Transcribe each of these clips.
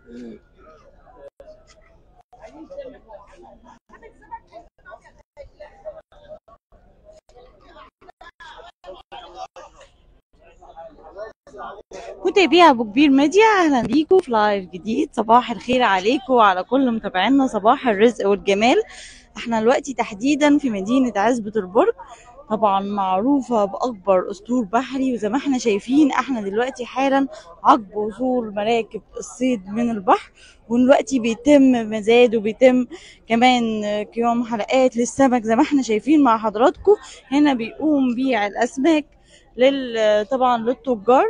متابعي ابو كبير ميديا اهلا بيكم في لايف جديد صباح الخير عليكم وعلى كل متابعينا صباح الرزق والجمال احنا دلوقتي تحديدا في مدينة عزبة البرج طبعا معروفة بأكبر أسطول بحري وزي ما احنا شايفين احنا دلوقتي حالا عقب وصول مراكب الصيد من البحر ودلوقتي بيتم مزاد وبيتم كمان قيام حلقات للسمك زي ما احنا شايفين مع حضراتكم هنا بيقوم بيع الأسماك لل طبعا للتجار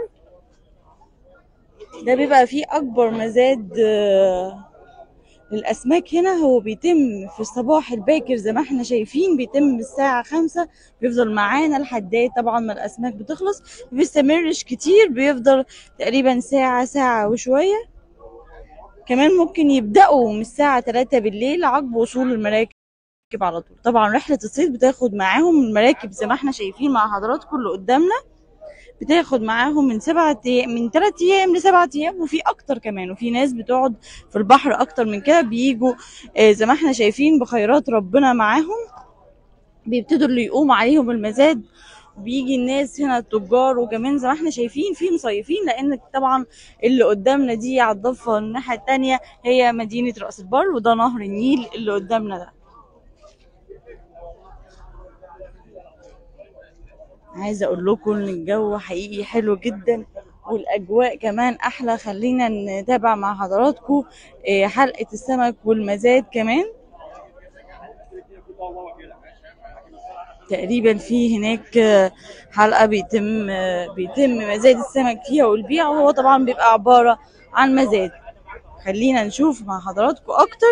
ده بيبقى فيه أكبر مزاد آه، للأسماك هنا هو بيتم في الصباح الباكر زي ما احنا شايفين بيتم الساعة خمسة بيفضل معانا لحد طبعا ما الأسماك بتخلص ما بيستمرش كتير بيفضل تقريبا ساعة ساعة وشوية كمان ممكن يبدأوا من الساعة تلاتة بالليل عقب وصول المراكب على طول طبعا رحلة الصيد بتاخد معاهم المراكب زي ما احنا شايفين مع حضراتكم اللي قدامنا بتاخد معاهم من سبعة أيام من تلات أيام لسبعة أيام وفي أكتر كمان وفي ناس بتقعد في البحر أكتر من كده بيجوا آه، زي ما احنا شايفين بخيرات ربنا معاهم بيبتدوا اللي يقوم عليهم المزاد وبيجي الناس هنا التجار وكمان زي ما احنا شايفين في مصيفين لان طبعا اللي قدامنا دي على الضفه الناحيه التانية هي مدينه راس البر وده نهر النيل اللي قدامنا ده عايزه اقول لكم ان الجو حقيقي حلو جدا والاجواء كمان احلى خلينا نتابع مع حضراتكم آه، حلقه السمك والمزاد كمان تقريبا في هناك آه، حلقه بيتم آه، بيتم مزاد السمك فيها والبيع وهو طبعا بيبقى عباره عن مزاد خلينا نشوف مع حضراتكم اكتر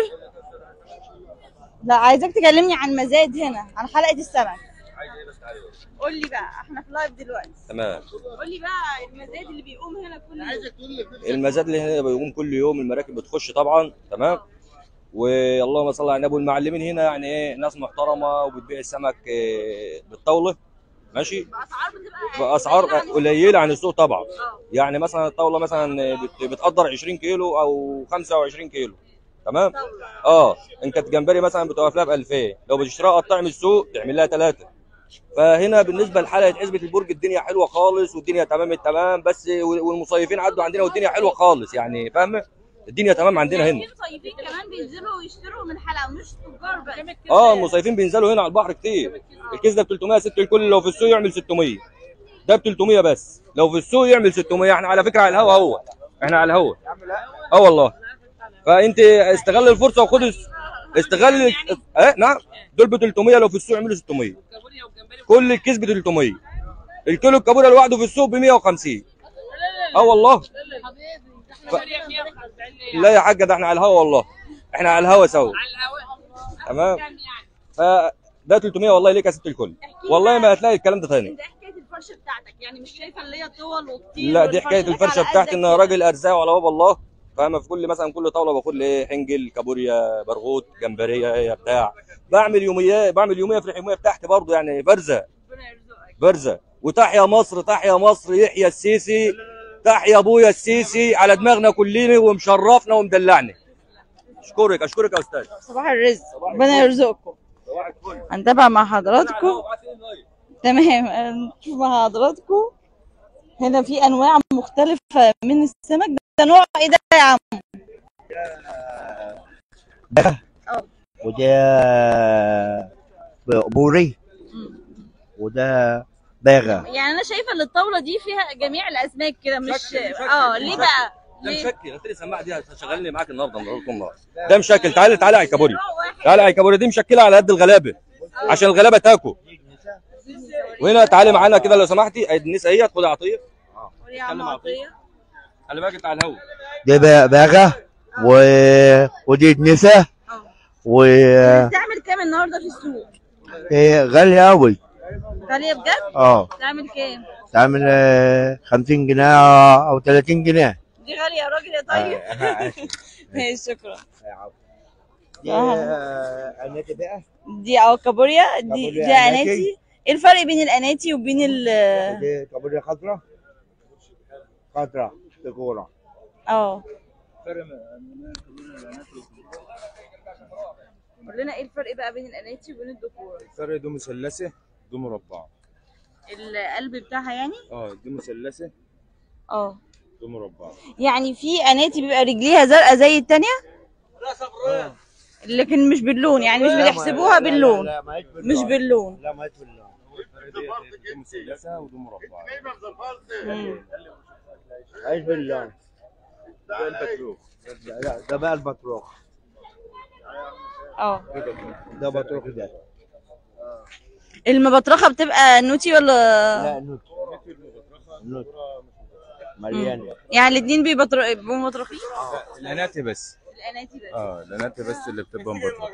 لا عايزاك تكلمني عن مزاد هنا عن حلقه السمك قول لي بقى احنا في لايف دلوقتي تمام قول لي بقى المزاد اللي بيقوم هنا كل يوم المزاد اللي هنا بيقوم كل يوم المراكب بتخش طبعا تمام واللهم صل على النبي والمعلمين هنا يعني ايه ناس محترمه وبتبيع السمك إيه بالطاوله ماشي باسعار بتبقى باسعار قليلة عن قليله عن السوق طبعا اه يعني مثلا الطاوله مثلا بت- بتقدر 20 كيلو او 25 كيلو تمام طاولة. اه ان كانت جمبري مثلا بتوقف لها ب 2000 لو بتشتريها قطع من السوق تعمل لها ثلاثه فهنا بالنسبه لحلقه عزبه البرج الدنيا حلوه خالص والدنيا تمام التمام بس والمصيفين عدوا عندنا والدنيا حلوه خالص يعني فاهمه الدنيا تمام عندنا هنا في مصيفين كمان بينزلوا يشتروا من حلقه مش تجار بس اه المصيفين بينزلوا هنا على البحر كتير الكيس ده ب 300 ست الكل لو في السوق يعمل 600 ده ب 300 بس لو في السوق يعمل 600 احنا على فكره على الهوا هو احنا على الهوا اه والله فانت استغل الفرصه وخد الس- استغل اه نعم دول ب 300 لو في السوق يعملوا 600 كل الكيس ب 300 الكيلو الكابوريا لوحده في السوق ب 150 اه والله ف... لا يا حاجه ده احنا على الهوا والله احنا على الهوا سوا تمام ف ده 300 والله ليك يا ست الكل والله ما هتلاقي الكلام ده تاني ده حكايه الفرشه بتاعتك يعني مش شايفه اللي هي طول وكتير لا دي حكايه والفرشة الفرشه على بتاعتي قدك ان أنا كده. راجل ارزاق على باب الله فاهمه في كل مثلا كل طاوله باخد لي ايه حنجل كابوريا برغوت جمبريه هي بتاع بعمل يوميه بعمل يوميه في اليوميه بتاعتي برضه يعني فرزه ربنا يرزقك فرزه وتحيا مصر تحيا مصر يحيى السيسي تحيا ابويا السيسي على دماغنا كلنا ومشرفنا ومدلعنا اشكرك اشكرك يا استاذ صباح الرزق ربنا يرزقكم صباح الفل هنتابع مع حضراتكم تمام نشوف مع حضراتكم هنا في انواع مختلفه من السمك ده نوع ايه ده يا عم ده اه وده بوري وده باغا يعني انا شايفه ان الطاوله دي فيها جميع الاسماك كده مش مشكل- مشكل- اه ليه مشكل. بقى ده ليه مشكل قلت لي السماعه دي هتشغلني معاك النهارده النهارده النهار ده مشكل تعالى تعالى على الكابوري نوع واحد تعالى على الكابوري دي مشكله على قد الغلابه عشان الغلابه تاكل وهنا تعالي معانا كده لو سمحتي ادي النساء اهي خدي عطيه قول يا عم اتكلم عطيه خلي بالك انت على الهوا ده با- باغا و... ودي نسا اه و بتعمل كام النهارده في السوق إيه، غالية أوي غاليه بجد اه تعمل كام تعمل آه، 50 جنيه أو 30 جنيه دي غاليه يا راجل يا طيب ماشي شكرا دي آه، أناتي بقى دي اه كابوريا دي كابوريا دي أناتي. اناتي ايه الفرق بين الاناتي وبين ال دي كابوريا خضراء خضراء تكورة اه قول لنا ايه الفرق بقى بين الاناتي وبين الذكوره الفرق دي مثلثه دي مربعه القلب بتاعها يعني اه دي مثلثه اه دي مربعه يعني في اناتي بيبقى رجليها زرقاء زي التانية لكن مش باللون يعني مش بتحسبوها باللون لا ما هيش مش باللون لا ما هيش باللون الفرق دي دي مثلثه ودي مربعه مم. هيش باللون ده البتروخ لا لا، ده بقى البطروخ اه ده بطروخ ده المبطرخه بتبقى نوتي ولا لا نوت نوت مليان يعني الاتنين بيبطر- بيبقوا مبطرخين الاناتي بس الاناتي بس اه الاناتي بس اللي بتبقى مبطرخه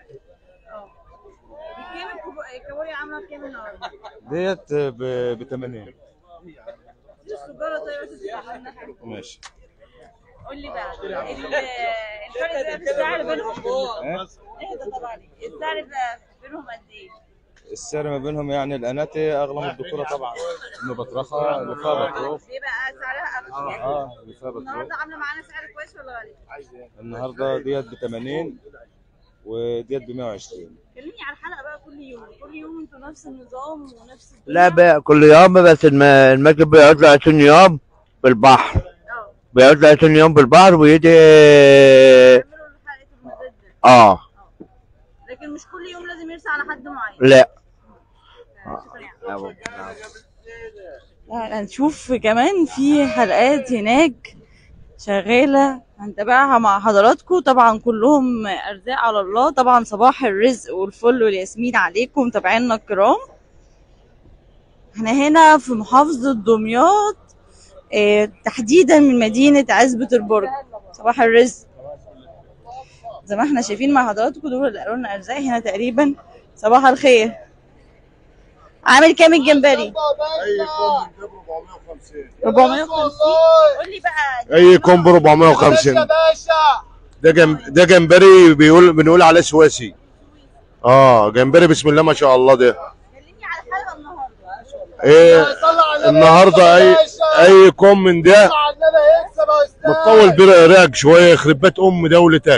كام الكابوريا عامله كام النهارده؟ ديت ب 80 السجاره طيب بس تستحملنا حاجه ماشي قول لي بقى ال- الفرق بقى في السعر بينهم اه اهدى طبعا السعر بقى بينهم قد ايه؟ السعر ما بينهم يعني الاناتي اغلى من الذكوره طبعا المبطرخه اللي فيها بطروخ ليه بقى سعرها اغلى؟ اه اللي فيها بطروخ النهارده عامله معانا سعر كويس ولا غالي؟ النهارده ديت ب 80 وديت ب 120 كلمني على الحلقه بقى كل يوم كل يوم انتوا نفس النظام ونفس الدنيا. لا بقى كل يوم بس الم- المركب بيقعد له 20 يوم بالبحر اه بيقعد له 20 يوم بالبحر ويجي بيعملوا حلقه المزاد ده اه لكن مش كل يوم لازم يرسى على حد معين لا شكرا يا آه. لا هنشوف كمان في حلقات هناك شغالة هنتابعها مع حضراتكم طبعا كلهم أرزاق على الله طبعا صباح الرزق والفل والياسمين عليكم متابعينا الكرام احنا هنا في محافظة دمياط اه تحديدا من مدينة عزبة البرج صباح الرزق زي ما احنا شايفين مع حضراتكم دول اللي قالوا لنا أرزاق هنا تقريبا صباح الخير عامل كام الجمبري؟ 450 قول لي بقى اي كومبو 450 ده جم... ده جمبري بيقول بنقول عليه سواسي اه جمبري بسم الله ما شاء الله ده كلمني على الحلقه النهارده ايه النهارده اي اي كوم من ده متطول برقك شويه يخرب بيت ام دولتك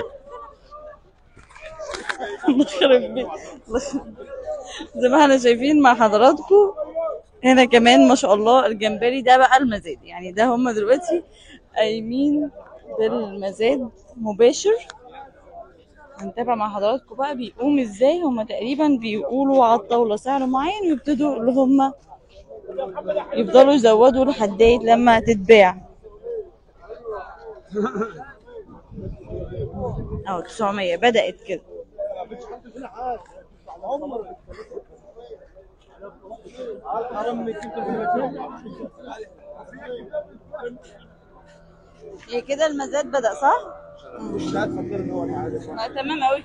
يخرب بيت زي ما احنا شايفين مع حضراتكم هنا كمان ما شاء الله الجمبري ده بقى المزاد يعني ده هم دلوقتي قايمين بالمزاد مباشر هنتابع مع حضراتكم بقى بيقوم ازاي هم تقريبا بيقولوا على الطاوله سعر معين ويبتدوا اللي هم يفضلوا يزودوا لحديت لما تتباع اه 900 بدأت كده هي كده المزاد بدأ صح؟ آه، تمام قوي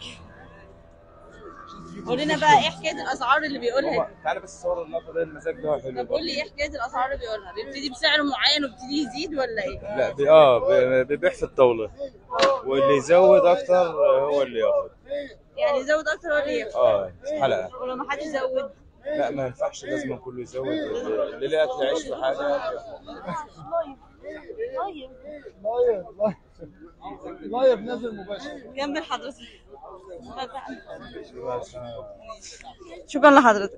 قول لنا بقى ايه حكايه الاسعار اللي بيقولها دي؟ تعالى بس صور اللقطه ده المزاج ده حلو طب قول لي ايه حكايه الاسعار اللي بيقولها؟ بيبتدي بسعر معين وبيبتدي يزيد ولا ايه؟ لا بي اه بي- بيبيع في الطاوله واللي يزود اكتر هو اللي ياخد يعني يزود اكتر ولا ياخد؟ اه حلقه ولو ما حد يزود لا ما ينفعش لازم كله يزود اللي اللي لقى اكل عيش في حاجه كمل حضرتك شكرا لحضرتك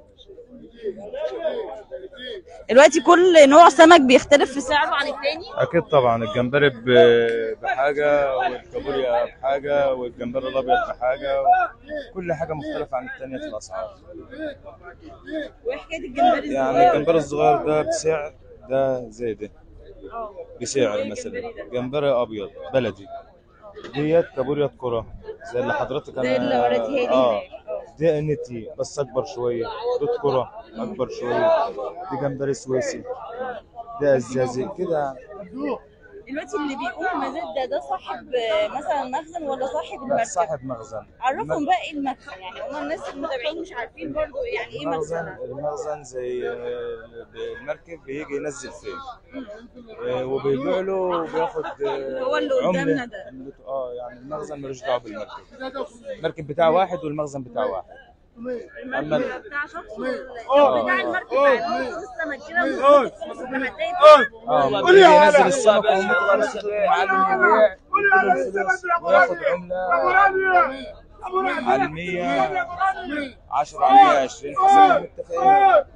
دلوقتي كل نوع سمك بيختلف في سعره عن التاني اكيد طبعا الجمبري ب- بحاجه والكابوريا بحاجه والجمبري الابيض بحاجه كل حاجه مختلفه عن الثانيه في الاسعار وحكايه الجمبري يعني الصغير الجمبري الصغير ده بسعر ده زي ده اه بسعر إيه مثلا الجمبري ده؟ جمبري ابيض بلدي ديت كابوريا كرة زي اللي حضرتك زي اللي وريتها لي اه هناك. آه. دي انتي بس اكبر شويه دي كرة اكبر شويه دي جمبري سويسي ده ازازي كده دلوقتي اللي بيقوم مزاد ده ده صاحب آه، مثلا مخزن ولا صاحب لا المركب؟ صاحب مخزن عرفهم بقى ايه المخزن يعني هم الناس المتابعين مش عارفين برضو يعني ايه المخزن مخزن المخزن زي آه، المركب بيجي ينزل فيه آه، وبيبيع له وبياخد آه، هو اللي عملة. قدامنا ده. اه يعني المخزن ملوش دعوه بالمركب المركب بتاع واحد والمخزن بتاع واحد المركب بتاع شخص آه. بتاع المركب هينزل السمك كده لما تلاقي اه اللي ينزل السمك وهم معلم يبيع كل الفلوس وياخد عمله على 100 10 على 120 حسب المتفقين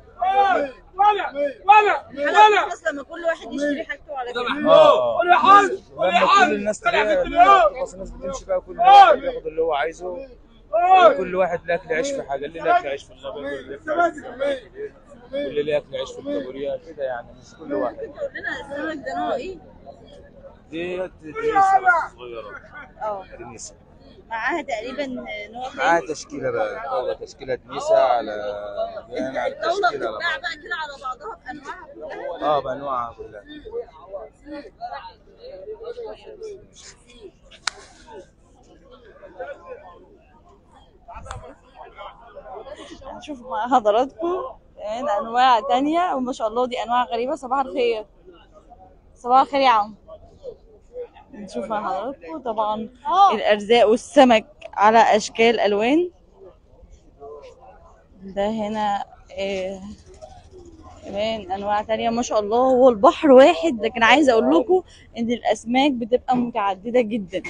خلاص لما كل واحد يشتري حاجته على كده اه لما كل الناس تبيع خلاص الناس بتمشي بقى كل واحد ياخد اللي هو عايزه كل واحد له اكل عيش في حاجه اللي له اكل عيش في الابيض واللي له أكل عيش في الأبيض، واللي له اكل عيش في الكابوريا كده يعني مش كل واحد قول لنا السمك ده نوعه ايه؟ دي دنيسه بس صغيره اه دنيسه معاها تقريبا نوع معاها تاني تشكيله بقى طاوله تشكيله دنيسه على يعني على الطاولة تشكيله بتتباع بقى بقى كده على بعضها بأنواعها كلها اه بانواعها كلها هنشوف مع حضراتكم كمان انواع تانية وما شاء الله دي انواع غريبة صباح الخير صباح الخير يا عم نشوف مع حضراتكم طبعا الارزاق والسمك على اشكال الوان ده هنا إيه كمان انواع تانية ما شاء الله هو البحر واحد لكن عايزه اقول لكم ان الاسماك بتبقى متعدده جدا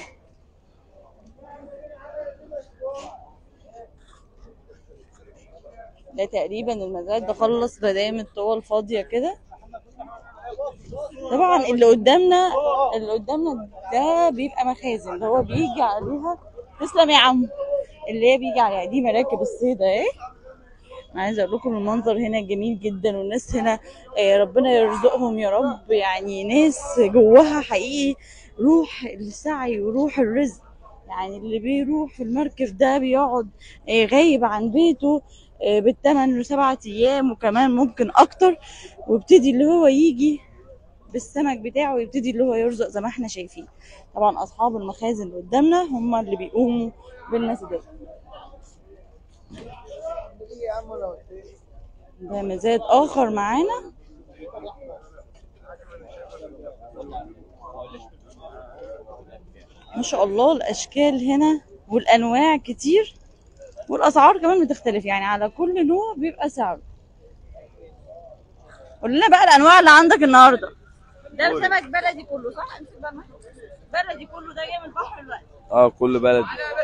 ده تقريبا المزاد ده خلص مدام الطول فاضيه كده طبعا اللي قدامنا اللي قدامنا ده بيبقى مخازن اللي هو بيجي عليها تسلم يا عم اللي هي بيجي عليها دي مراكب الصيد اهي انا عايزه اقول لكم المنظر هنا جميل جدا والناس هنا آه، ربنا يرزقهم يا رب يعني ناس جواها حقيقي روح السعي وروح الرزق يعني اللي بيروح في المركب ده بيقعد آه، غايب عن بيته آه، بالثمان وسبعة ايام وكمان ممكن اكتر ويبتدي اللي هو يجي بالسمك بتاعه ويبتدي اللي هو يرزق زي ما احنا شايفين طبعا اصحاب المخازن اللي قدامنا هم اللي بيقوموا بالمسدات ده مزاد اخر معانا ما شاء الله الاشكال هنا والانواع كتير والاسعار كمان بتختلف يعني على كل نوع بيبقى سعره قول لنا بقى الانواع اللي عندك النهارده ده سمك بلدي كله صح انت بقى بلدي كله ده جاي من البحر دلوقتي اه كل بلد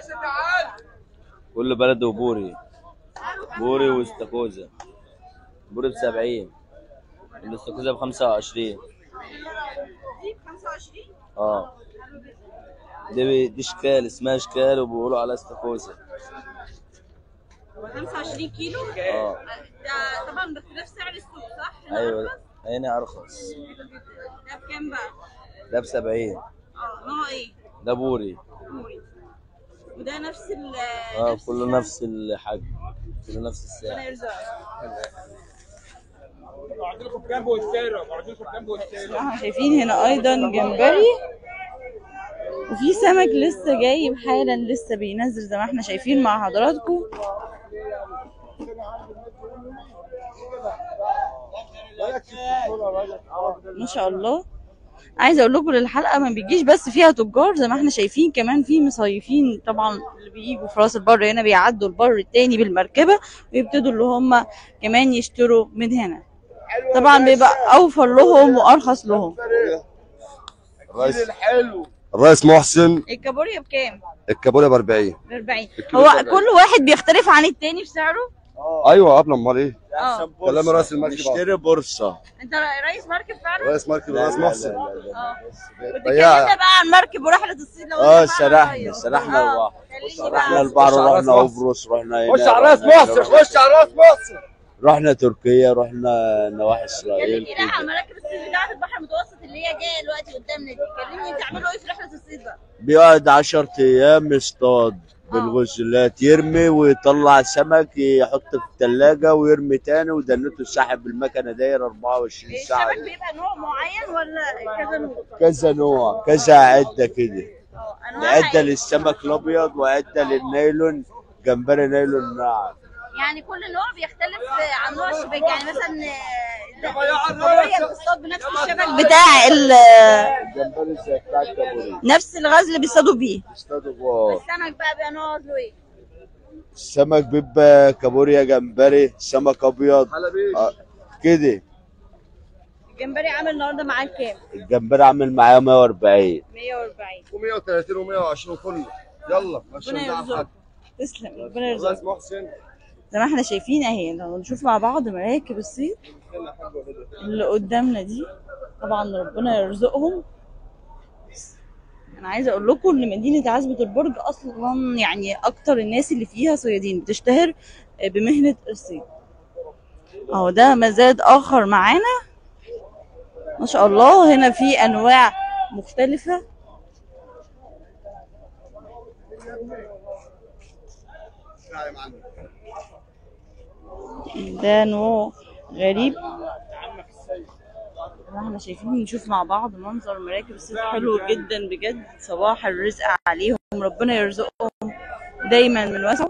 كل بلد وبوري بوري واستاكوزا بوري بسبعين والاستاكوزا بخمسة وعشرين دي ب 25 اه دي دي شكال اسمها شكال وبيقولوا عليها استاكوزا 25 كيلو اه ده طبعا باختلاف سعر السوق صح؟ هنا ايوه أرخص؟ هنا ارخص ده بكام بقى؟ ده بسبعين اه نوع ايه؟ ده بوري كوري وده نفس ال اه نفس كله السعر؟ نفس الحجم كله نفس ربنا السعر يرزقك لكم جنبه والشارع لكم جنبه والشارع احنا شايفين هنا ايضا جمبري وفي سمك لسه جايب حالا لسه بينزل زي ما احنا شايفين مع حضراتكم ما شاء الله عايزه اقول لكم الحلقه ما بيجيش بس فيها تجار زي ما احنا شايفين كمان في مصيفين طبعا اللي بيجوا في راس البر هنا بيعدوا البر التاني بالمركبه ويبتدوا اللي هم كمان يشتروا من هنا طبعا بيبقى اوفر لهم وارخص لهم الرئيس الرئيس محسن الكابوريا بكام؟ الكابوريا ب 40 ب 40 الكيلو هو ب 40. كل واحد بيختلف عن التاني في سعره؟ ايوه قبل امال ايه اه كلام رئيس المركب اشتري بورصة انت رئيس مركب فعلا؟ رئيس مركب الرئيس محسن اه كنت بياع. اتكلمنا بقى عن مركب ورحله الصيد لو اه انت بقى سرحنا ريس. سرحنا اه. البحر كلمني رحنا بقى. البحر خش على رحنا راس مصر. قبرص رحنا خش هنا، على راس رحنا مصر هنا. خش على راس مصر رحنا تركيا رحنا نواحي اسرائيل كلمني بقى كده عن مراكب الصيد بتاعت البحر المتوسط اللي هي جايه دلوقتي قدامنا دي كلمني بتعملوا ايه في رحله الصيد بقى؟ بيقعد 10 ايام يصطاد بالغزلات يرمي ويطلع سمك يحط في الثلاجة ويرمي تاني ودنته ساحب المكنة داير 24 ساعة السمك بيبقى نوع معين ولا كذا نوع؟ كذا نوع كذا عدة كده اه انواع عدة ايه؟ للسمك الأبيض وعدة للنايلون جمبري نايلون ناعم يعني كل نوع بيختلف عن نوع الشباك يعني مثلا آه، الكابوريا بتصطاد بنفس الشبك بتاع ال- جمبري زي بتاع الكابوري نفس الغزل اللي بيصطادوا بيه يصطادوا جوه السمك بقى بيبقى نوع له ايه؟ السمك بيبقى كابوريا جمبري سمك ابيض آه، كده الجمبري عامل النهارده معاك كام؟ الجمبري عامل معايا 140 140 و130 و120 كله يلا ربنا يرزقك تسلم ربنا الله يرزقك اسمه حسين زي ما احنا شايفين اهي لو نشوف مع بعض مراكب الصيد اللي قدامنا دي طبعا ربنا يرزقهم انا عايزه اقول لكم ان مدينه عزبه البرج اصلا يعني اكتر الناس اللي فيها صيادين بتشتهر بمهنه الصيد اهو ده مزاد اخر معانا ما شاء الله هنا في انواع مختلفه ده نوع غريب زي ما احنا شايفين نشوف مع بعض منظر مراكب الصيد حلو جدا بجد صباح الرزق عليهم ربنا يرزقهم دايما من وسعه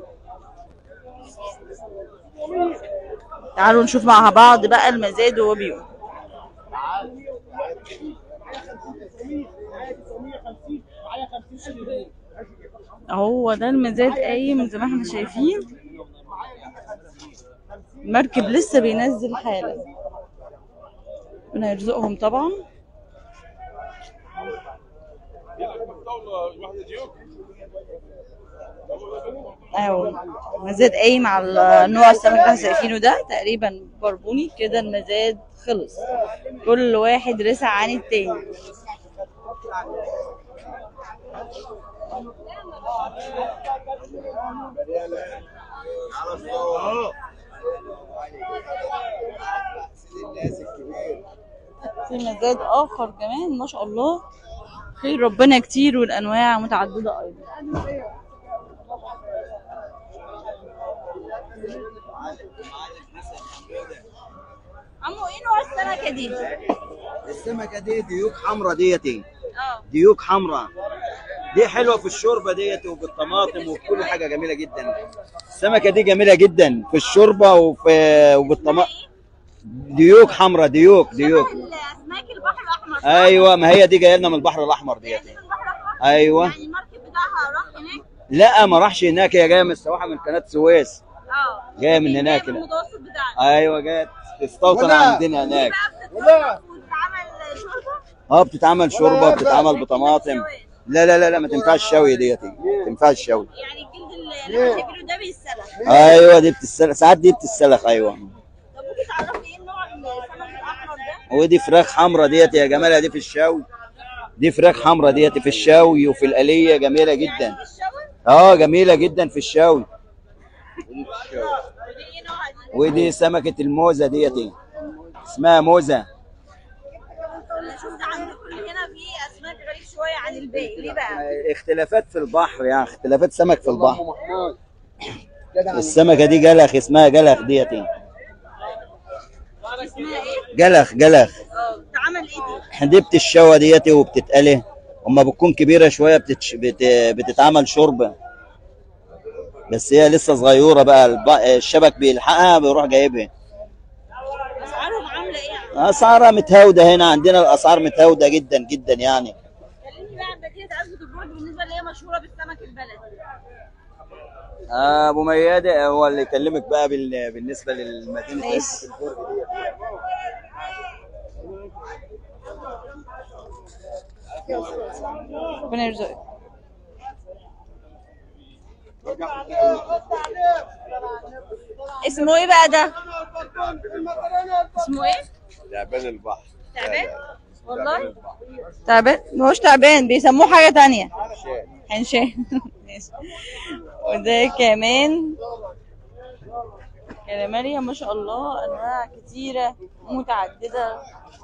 تعالوا نشوف مع بعض بقى المزاد وهو بيقول هو ده المزاد قايم زي ما احنا شايفين المركب لسه بينزل حالا ربنا يرزقهم طبعا ايوه مزاد قايم على نوع السمك اللي احنا شايفينه ده تقريبا بربوني كده المزاد خلص كل واحد رسع عن التاني في مزاد اخر كمان ما شاء الله خير ربنا كتير والانواع متعدده ايضا عمو ايه نوع السمكه دي؟ السمكه دي ديوك حمرا ديتي اه ديوك حمرا دي حلوه في الشوربه ديت وبالطماطم وفي كل حاجه جميله جدا السمكه دي جميله جدا في الشوربه وفي وبالطماطم ديوك حمرا ديوك ديوك اسماك البحر الاحمر ايوه ما هي دي جايه لنا من البحر الاحمر ديت ايوه يعني الماركت بتاعها راح هناك لا ما راحش هناك هي جايه من السواحه من قناه السويس اه جايه من هناك لا. المتوسط بتاعنا ايوه جايه تستوطن عندنا هناك وتتعمل شوربه اه بتتعمل شوربه بتتعمل بطماطم لا لا لا لا ما تنفعش شوي ديت ما تنفعش شوي يعني الجلد اللي احنا شايفينه ده بيتسلق ايوه دي بتتسلق ساعات دي بتتسلق ايوه طب ممكن تعرفني ايه نوع السمك الاحمر ده؟ ودي فراخ حمرا ديت يا جمالها دي في الشوي دي فراخ حمرا ديت في الشوي وفي القليه جميله جدا الشوي اه جميله جدا في الشوي ودي ايه نوعها دي؟ ودي سمكه الموزه ديت اسمها موزه انا شفت عندكم هنا في اسماك غريب شويه عن الباقي ليه بقى؟ اختلافات في البحر يعني اختلافات سمك في البحر السمكه دي جلخ اسمها جلخ ديت اسمها ايه؟ جلخ جلخ اه بتتعمل ايه دي؟ حديبه الشوا ديت وبتتقلي اما بتكون كبيره شويه بتتش... بت... بتتعمل شوربه بس هي لسه صغيره بقى الب... الشبك بيلحقها بيروح جايبها اسعارهم عامله ايه يعني؟ اسعارها متهاوده هنا عندنا الاسعار متهاوده جدا جدا يعني كلمني بقى عن مدينه عزبه البرج بالنسبه اللي هي مشهوره بالسمك البلدي آه، ابو ميادة هو اللي يكلمك بقى بال... بالنسبه للمدينه ماشي. عزبة البرج ديت. ربنا يرزقك اسمه ايه بقى ده؟ اسمه ايه؟ تعبان البحر تعبان؟ والله تعبان؟ ما هوش تعبان بيسموه حاجة تانية حنشان ماشي وده كمان كلاماريا ما شاء الله انواع كتيرة متعددة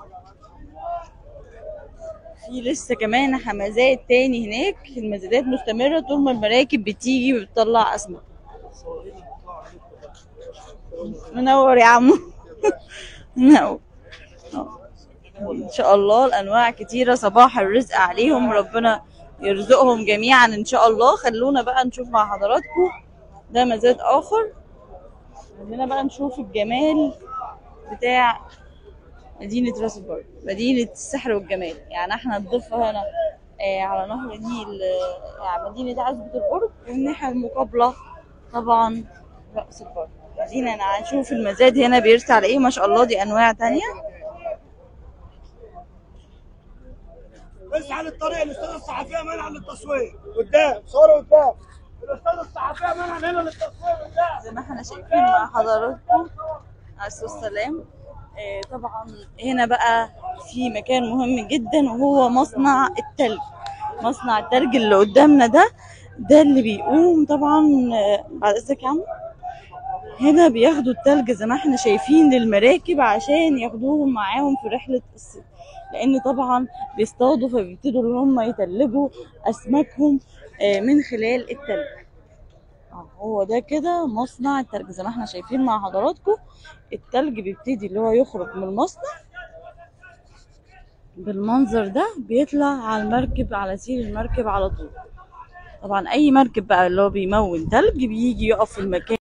في لسه كمان حمازات تاني هناك المزادات مستمرة طول ما المراكب بتيجي وبتطلع أسماك منور يا عمو منور ان شاء الله الانواع كتيره صباح الرزق عليهم ربنا يرزقهم جميعا ان شاء الله خلونا بقى نشوف مع حضراتكم ده مزاد اخر خلينا بقى نشوف الجمال بتاع مدينة راس البر مدينة السحر والجمال يعني احنا الضفة هنا آه على نهر النيل آه، يعني مدينة عزبة البرج والناحية المقابلة طبعا رأس البر خلينا نشوف المزاد هنا بيرسى على ايه ما شاء الله دي انواع تانية اسعى للطريق الاستاذ الصحفيه منع للتصوير قدام صورة قدام الاستاذ الصحفيه منع هنا للتصوير قدام زي ما احنا شايفين مع حضراتكم عليه الصلاة والسلام آه، طبعا هنا بقى في مكان مهم جدا وهو مصنع التلج مصنع التلج اللي قدامنا ده ده اللي بيقوم طبعا آه، بعد اذنك يا عم هنا بياخدوا التلج زي ما احنا شايفين للمراكب عشان ياخدوهم معاهم في رحلة الصيد لان طبعا بيصطادوا فبيبتدوا ان هم يتلجوا اسماكهم آه، من خلال التلج اه هو ده كده مصنع التلج زي ما احنا شايفين مع حضراتكم التلج بيبتدي اللي هو يخرج من المصنع بالمنظر ده بيطلع على المركب على سير المركب على طول طبعا اي مركب بقى اللي هو بيمون تلج بيجي يقف في المكان